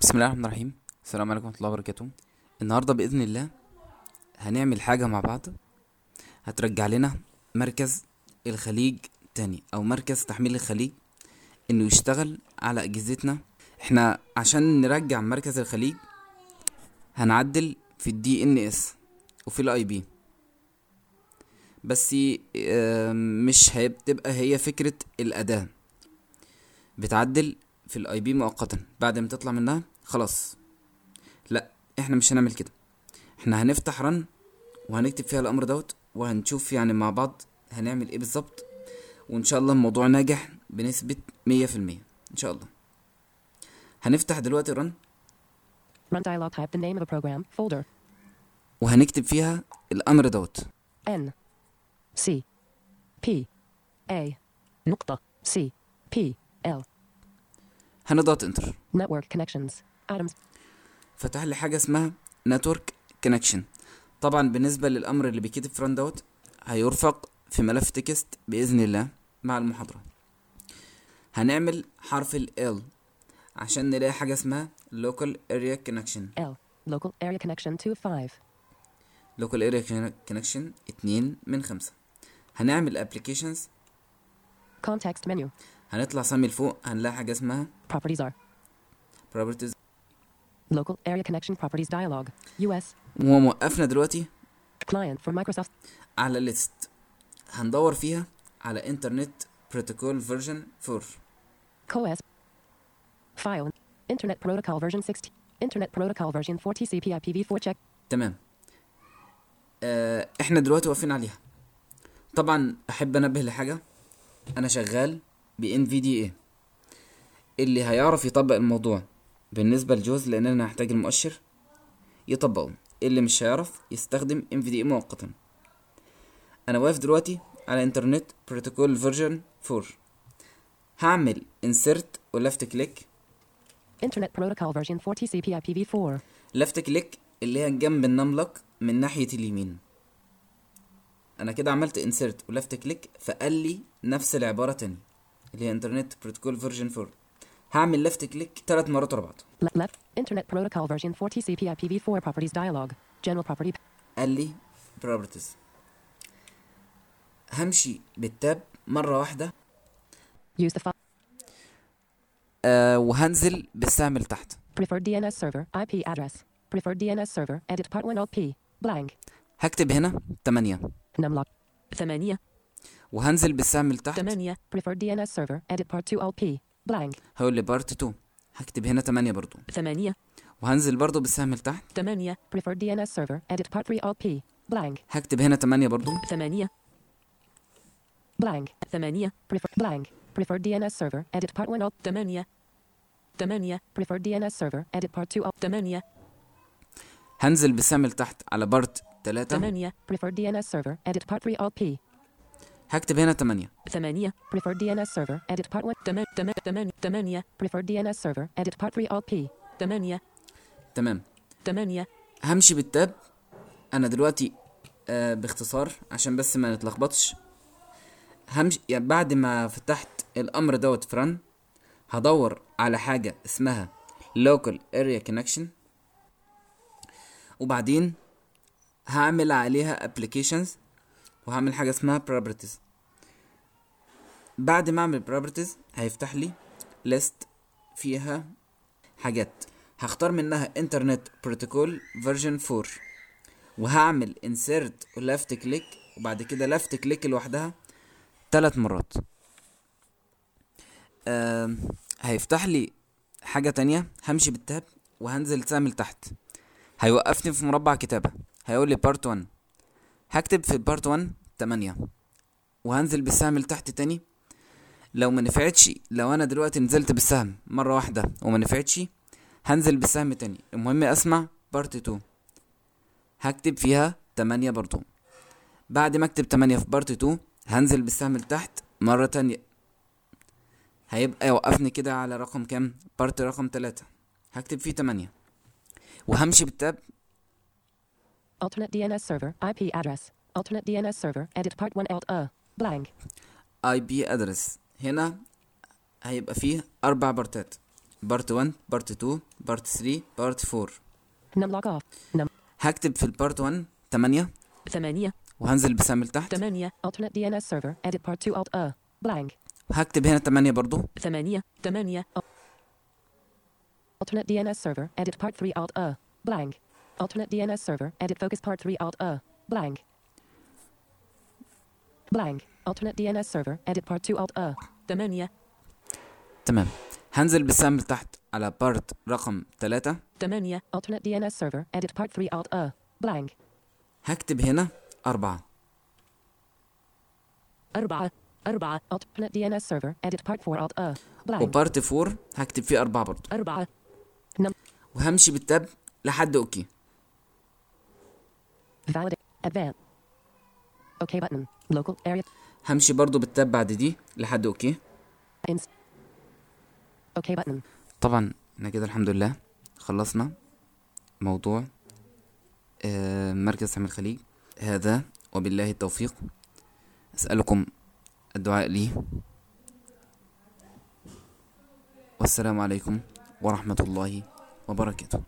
بسم الله الرحمن الرحيم السلام عليكم ورحمة الله وبركاته النهاردة بإذن الله هنعمل حاجة مع بعض هترجع لنا مركز الخليج تاني أو مركز تحميل الخليج إنه يشتغل على أجهزتنا احنا عشان نرجع مركز الخليج هنعدل في الدي ان اس وفي الاي بي بس آه، مش هتبقى هي فكرة الأداة بتعدل في الاي بي مؤقتا بعد ما تطلع منها خلاص لا احنا مش هنعمل كده احنا هنفتح رن وهنكتب فيها الامر دوت وهنشوف يعني مع بعض هنعمل ايه بالظبط وان شاء الله الموضوع ناجح بنسبة مية في المية ان شاء الله هنفتح دلوقتي رن Run dialog type the name of a program folder وهنكتب فيها الامر دوت N C P A نقطة C P L هنضغط انتر network connections items فتح لي حاجة اسمها نتورك كونكشن طبعا بالنسبة للأمر اللي بيتكتب في ران دوت هيرفق في ملف تكست بإذن الله مع المحاضرة هنعمل حرف ال L عشان نلاقي حاجة اسمها local area connection L local area connection to 5 local area connection اتنين من خمسة هنعمل applications context menu هنطلع سامي لفوق هنلاقي حاجة اسمها properties are properties local area connection properties dialog US وهو موقفنا دلوقتي client for Microsoft على ليست هندور فيها على انترنت بروتوكول فيرجن 4 CoAS file internet protocol version 60 internet protocol version 4 TCP IPv4 check تمام آه احنا دلوقتي واقفين عليها طبعا احب انبه لحاجه انا شغال ب NVDA اللي هيعرف يطبق الموضوع بالنسبه لجوز لان انا هحتاج المؤشر يطبقه اللي مش هيعرف يستخدم NVDA مؤقتا انا واقف دلوقتي على انترنت بروتوكول فيرجن 4 هعمل insert ولفت كليك internet protocol version 4 TCP IPv4 لفت كليك اللي هي جنب النملك من ناحية اليمين انا كده عملت انسرت ولفت كليك فقال لي نفس العبارة تاني اللي هي انترنت بروتوكول فيرجن 4 هعمل لفت كليك ثلاث مرات ورا بعض Le- left internet protocol version 4 TCP IPv4 properties dialog general property قال لي properties همشي بالتاب مرة واحدة use the file آه وهنزل بالسهم لتحت preferred DNS server IP address preferred DNS server edit part 1 alt p blank هكتب هنا 8 numlock ثمانية وهنزل بالسهم لتحت ثمانية preferred DNS server edit part 2 alt p blank هقول لي بارت 2 هكتب هنا 8 برضو ثمانية وهنزل برضو بالسهم لتحت ثمانية preferred DNS server edit part 3 alt p blank هكتب هنا 8 برضو ثمانية blank ثمانية prefer blank preferred DNS server edit part 1 alt ثمانية ثمانية preferred DNS server edit part 2 alt ثمانية هنزل بالسهم لتحت على بارت 3 ثمانية preferred DNS server edit part 3 alt p هكتب هنا 8 ثمانية preferred DNS server edit part 1 ثمان ثمان ثمان ثمانية preferred DNS server edit part 3 alt p ثمانية تمام ثمانية همشي بالتاب انا دلوقتي آه باختصار عشان بس ما نتلخبطش همشي يعني بعد ما فتحت الامر دوت فران هدور على حاجة اسمها local area connection وبعدين هعمل عليها applications وهعمل حاجة اسمها properties بعد ما اعمل properties هيفتح لي list فيها حاجات هختار منها انترنت بروتوكول فيرجن 4 وهعمل insert ولفت كليك وبعد كده لفت كليك لوحدها ثلاث مرات آم، هيفتح لي حاجة تانية همشي بالتاب وهنزل سهم لتحت هيوقفني في مربع كتابة هيقول لي بارت 1 هكتب في بارت 1 8 وهنزل بالسهم لتحت تاني لو ما نفعتش لو انا دلوقتي نزلت بالسهم مرة واحدة وما نفعتش هنزل بالسهم تاني المهم اسمع بارت 2 هكتب فيها 8 برضو بعد ما اكتب 8 في بارت 2 هنزل بالسهم لتحت مرة تانية هيبقى يوقفني كده على رقم كام بارت رقم 3 هكتب فيه 8 وهمشي بالتاب alternate DNS server IP address alternate DNS server edit part 1 alt a blank اي بي ادرس هنا هيبقى فيه اربع بارتات بارت 1 بارت 2 بارت 3 بارت 4 Numlock off. Num. هكتب في البارت 1 8 ثمانية وهنزل بسهم لتحت ثمانية Alternate DNS server. Edit part 2 alt uh. Blank. هكتب هنا 8 برضو ثمانية ثمانية Alternate DNS server. Edit part 3 alt uh. Blank. Alternate DNS server. Edit focus part 3 alt uh. Blank. Blank. Alternate DNS server. Edit part 2 alt uh. ثمانية تمام هنزل بسهم لتحت على بارت رقم 3 ثمانية Alternate DNS server. Edit part 3 alt uh. Blank. هكتب هنا 4 أربعة أربعة Alternate DNS server. Edit part 4 alt uh. Blank. وبارت 4 هكتب فيه 4 برضو أربعة وهمشي بالتاب لحد اوكي Validate. Advance. OK button. Local area. همشي برضو بالتاب بعد دي لحد اوكي Inst. OK button. طبعا احنا كده الحمد لله خلصنا موضوع آه، مركز حمل الخليج هذا وبالله التوفيق أسألكم الدعاء لي والسلام عليكم ورحمة الله وبركاته